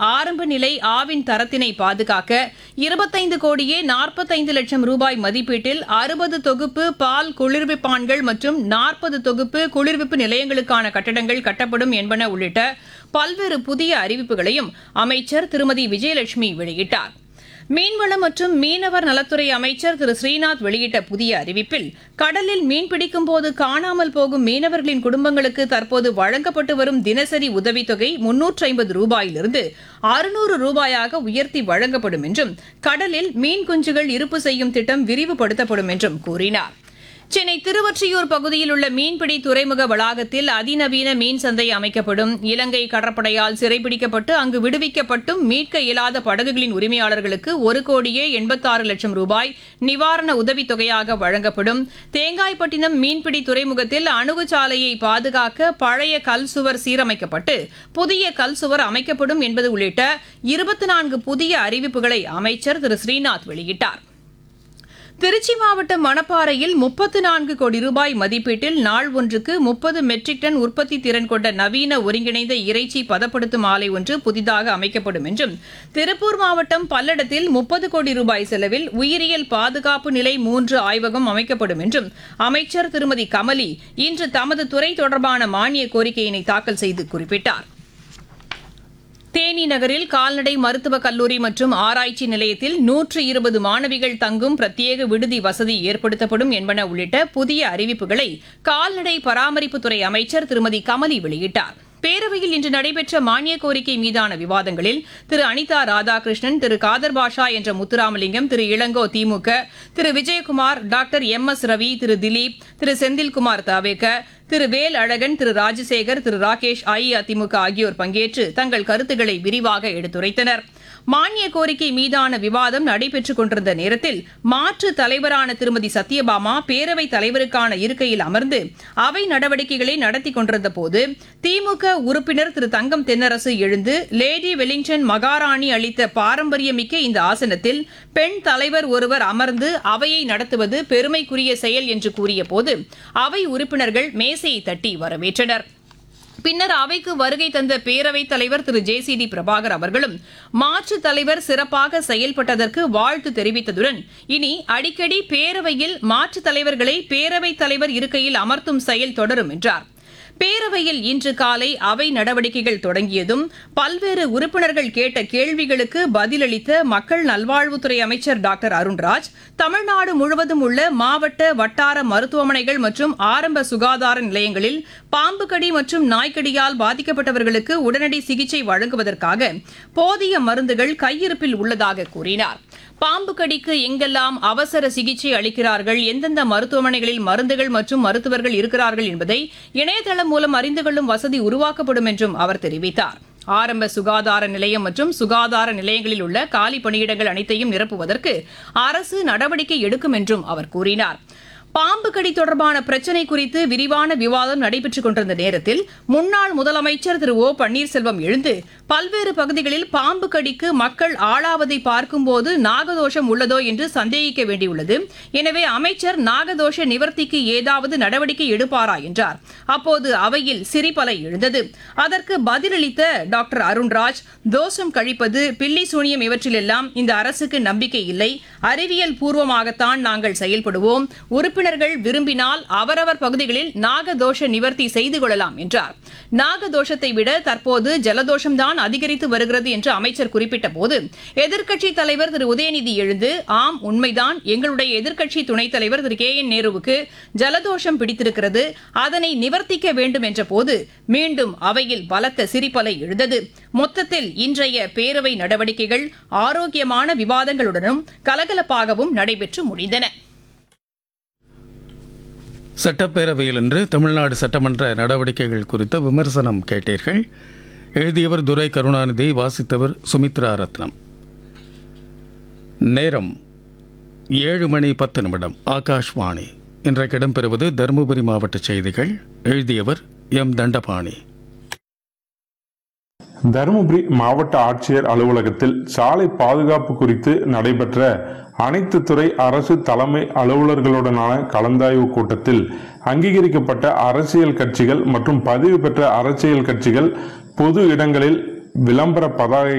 ஆரம்ப நிலை ஆவின் தரத்தினை பாதுகாக்க இருபத்தைந்து கோடியே நாற்பத்தைந்து லட்சம் ரூபாய் மதிப்பீட்டில் அறுபது தொகுப்பு பால் குளிர்விப்பான்கள் மற்றும் நாற்பது தொகுப்பு குளிர்விப்பு நிலையங்களுக்கான கட்டடங்கள் கட்டப்படும் என்பன உள்ளிட்ட பல்வேறு புதிய அறிவிப்புகளையும் அமைச்சர் திருமதி விஜயலட்சுமி வெளியிட்டார் மீன்வளம் மற்றும் மீனவர் நலத்துறை அமைச்சர் திரு ஸ்ரீநாத் வெளியிட்ட புதிய அறிவிப்பில் கடலில் மீன்பிடிக்கும் போது காணாமல் போகும் மீனவர்களின் குடும்பங்களுக்கு தற்போது வழங்கப்பட்டு வரும் தினசரி உதவித்தொகை முன்னூற்று ஐம்பது ரூபாயிலிருந்து அறுநூறு ரூபாயாக உயர்த்தி வழங்கப்படும் என்றும் கடலில் மீன் குஞ்சுகள் இருப்பு செய்யும் திட்டம் விரிவுபடுத்தப்படும் என்றும் கூறினார் சென்னை திருவொற்றியூர் பகுதியில் உள்ள மீன்பிடி துறைமுக வளாகத்தில் அதிநவீன மீன் சந்தை அமைக்கப்படும் இலங்கை கடற்படையால் சிறைபிடிக்கப்பட்டு அங்கு விடுவிக்கப்பட்டும் மீட்க இயலாத படகுகளின் உரிமையாளர்களுக்கு ஒரு கோடியே எண்பத்தாறு லட்சம் ரூபாய் நிவாரண உதவித் தொகையாக வழங்கப்படும் தேங்காய்பட்டினம் மீன்பிடி துறைமுகத்தில் அணுகுச்சாலையை பாதுகாக்க பழைய கல் சுவர் சீரமைக்கப்பட்டு புதிய கல் சுவர் அமைக்கப்படும் என்பது உள்ளிட்ட இருபத்தி நான்கு புதிய அறிவிப்புகளை அமைச்சர் திரு ஸ்ரீநாத் வெளியிட்டார் திருச்சி மாவட்டம் மணப்பாறையில் முப்பத்து நான்கு கோடி ரூபாய் மதிப்பீட்டில் நாள் ஒன்றுக்கு முப்பது மெட்ரிக் டன் உற்பத்தி திறன் கொண்ட நவீன ஒருங்கிணைந்த இறைச்சி பதப்படுத்தும் ஆலை ஒன்று புதிதாக அமைக்கப்படும் என்றும் திருப்பூர் மாவட்டம் பல்லடத்தில் முப்பது கோடி ரூபாய் செலவில் உயிரியல் பாதுகாப்பு நிலை மூன்று ஆய்வகம் அமைக்கப்படும் என்றும் அமைச்சர் திருமதி கமலி இன்று தமது துறை தொடர்பான மானிய கோரிக்கையினை தாக்கல் செய்து குறிப்பிட்டார் தேனி நகரில் கால்நடை மருத்துவக் கல்லூரி மற்றும் ஆராய்ச்சி நிலையத்தில் நூற்று இருபது மாணவிகள் தங்கும் பிரத்யேக விடுதி வசதி ஏற்படுத்தப்படும் என்பன உள்ளிட்ட புதிய அறிவிப்புகளை கால்நடை பராமரிப்புத்துறை அமைச்சர் திருமதி கமலி வெளியிட்டார் பேரவையில் இன்று நடைபெற்ற மானிய கோரிக்கை மீதான விவாதங்களில் திரு அனிதா ராதாகிருஷ்ணன் திரு காதர் பாஷா என்ற முத்துராமலிங்கம் திரு இளங்கோ திமுக Thiru Vijayakumar doctor M S Ravi Thiru Dilip Thiru Senthilkumar தாவேக திரு வேல் அழகன் திரு ராஜசேகர் திரு ராகேஷ் அஇஅதிமுக ஆகியோர் பங்கேற்று தங்கள் கருத்துக்களை விரிவாக எடுத்துரைத்தனர் மானிய கோரிக்கை மீதான விவாதம் நடைபெற்றுக் கொண்டிருந்த நேரத்தில் மாற்று தலைவரான திருமதி சத்யபாமா பேரவைத் தலைவருக்கான இருக்கையில் அமர்ந்து அவை நடவடிக்கைகளை நடத்தி கொண்டிருந்த போது திமுக உறுப்பினர் திரு தங்கம் தென்னரசு எழுந்து லேடி வெலிங்டன் மகாராணி அளித்த பாரம்பரியமிக்க இந்த ஆசனத்தில் பெண் தலைவர் ஒருவர் அமர்ந்து அவையை நடத்துவது பெருமைக்குரிய செயல் என்று கூறியபோது அவை உறுப்பினர்கள் மேசையை தட்டி வரவேற்றனர் பின்னர் அவைக்கு வருகை தந்த பேரவைத் தலைவர் Thiru J C D Prabhakar அவர்களும் மாற்றுத் தலைவர் சிறப்பாக செயல்பட்டதற்கு வாழ்த்து தெரிவித்ததுடன் இனி அடிக்கடி பேரவையில் மாற்றுத் தலைவர்களை பேரவைத் தலைவர் இருக்கையில் அமர்த்தும் செயல் தொடரும் என்றார் பேரவையில் இன்று காலை அவை நடவடிக்கைகள் தொடங்கியதும் பல்வேறு உறுப்பினர்கள் கேட்ட கேள்விகளுக்கு பதிலளித்த மக்கள் நல்வாழ்வுத்துறை அமைச்சர் டாக்டர் அருண்ராஜ் தமிழ்நாடு முழுவதும் உள்ள மாவட்ட வட்டார மருத்துவமனைகள் மற்றும் ஆரம்ப சுகாதார நிலையங்களில் பாம்பு கடி மற்றும் நாய்க்கடியால் பாதிக்கப்பட்டவர்களுக்கு உடனடி சிகிச்சை வழங்குவதற்காக போதிய மருந்துகள் கையிருப்பில் உள்ளதாக கூறினார் பாம்பு கடிக்கு எங்கெல்லாம் அவசர சிகிச்சை அளிக்கிறார்கள் எந்தெந்த மருத்துவமனைகளில் மருந்துகள் மற்றும் மருத்துவர்கள் இருக்கிறார்கள் என்பதை இணையதளம் மூலம் அறிந்து கொள்ளும் வசதி உருவாக்கப்படும் என்றும் அவர் தெரிவித்தார் ஆரம்ப சுகாதார நிலையம் மற்றும் சுகாதார நிலையங்களில் உள்ள காலி பணியிடங்கள் அனைத்தையும் நிரப்புவதற்கு அரசு நடவடிக்கை எடுக்கும் என்றும் அவர் கூறினார் பாம்பு கடி தொடர்பான பிரச்சினை குறித்து விரிவான விவாதம் நடைபெற்றுக் கொண்டிருந்த நேரத்தில் முன்னாள் முதலமைச்சர் திரு ஓ பன்னீர்செல்வம் எழுந்து பல்வேறு பகுதிகளில் பாம்பு கடிக்கு மக்கள் ஆளாவதை பார்க்கும்போது நாகதோஷம் உள்ளதோ என்று சந்தேகிக்க வேண்டியுள்ளது எனவே அமைச்சர் நாகதோஷ நிவர்த்திக்கு ஏதாவது நடவடிக்கை எடுப்பாரா என்றார் அப்போது அவையில் சிரிப்பலை எழுந்தது அதற்கு பதிலளித்த டாக்டர் அருண்ராஜ் தோஷம் கழிப்பது பில்லி சூனியம் இவற்றிலெல்லாம் இந்த அரசுக்கு நம்பிக்கை இல்லை அறிவியல் பூர்வமாகத்தான் நாங்கள் செயல்படுவோம் உறுப்பினர்கள் விரும்பினால் அவரவர் பகுதிகளில் நாகதோஷ நிவர்த்தி செய்து கொள்ளலாம் என்றார் நாகதோஷத்தை விட தற்போது ஜலதோஷம்தான் அதிகரித்து வருகிறது என்று அமைச்சர் குறிப்பிட்ட போது எதிர்க்கட்சித் தலைவர் திரு உதயநிதி எழுந்து ஆம் உண்மைதான் எங்களுடைய எதிர்க்கட்சி துணைத் தலைவர் திரு கே என் நேருவுக்கு ஜலதோஷம் பிடித்திருக்கிறது அதனை நிவர்த்திக்க வேண்டும் என்ற போது மீண்டும் அவையில் பலத்த சிரிப்பலை எழுந்தது மொத்தத்தில் இன்றைய பேரவை நடவடிக்கைகள் ஆரோக்கியமான விவாதங்களுடனும் கலகலப்பாகவும் நடைபெற்று முடிந்தன சட்டப்பேரவையில் இன்று தமிழ்நாடு சட்டமன்ற நடவடிக்கைகள் குறித்த விமர்சனம் கேட்டீர்கள் எழுதியவர் துரை கருணாநிதி வாசித்தவர் சுமித்ரா ரத்னம் நேரம் ஏழு மணி பத்து நிமிடம் ஆகாஷ்வாணி இன்றைக்கு இடம்பெறுவது தருமபுரி மாவட்ட செய்திகள் எழுதியவர் எம் தண்டபாணி தருமபுரி மாவட்ட ஆட்சியர் அலுவலகத்தில் சாலை பாதுகாப்பு குறித்து நடைபெற்ற அனைத்து துறை அரசு தலைமை அலுவலர்களுடனான கலந்தாய்வு கூட்டத்தில் அங்கீகரிக்கப்பட்ட அரசியல் கட்சிகள் மற்றும் பதிவு பெற்ற அரசியல் கட்சிகள் பொது இடங்களில் விளம்பர பதாகை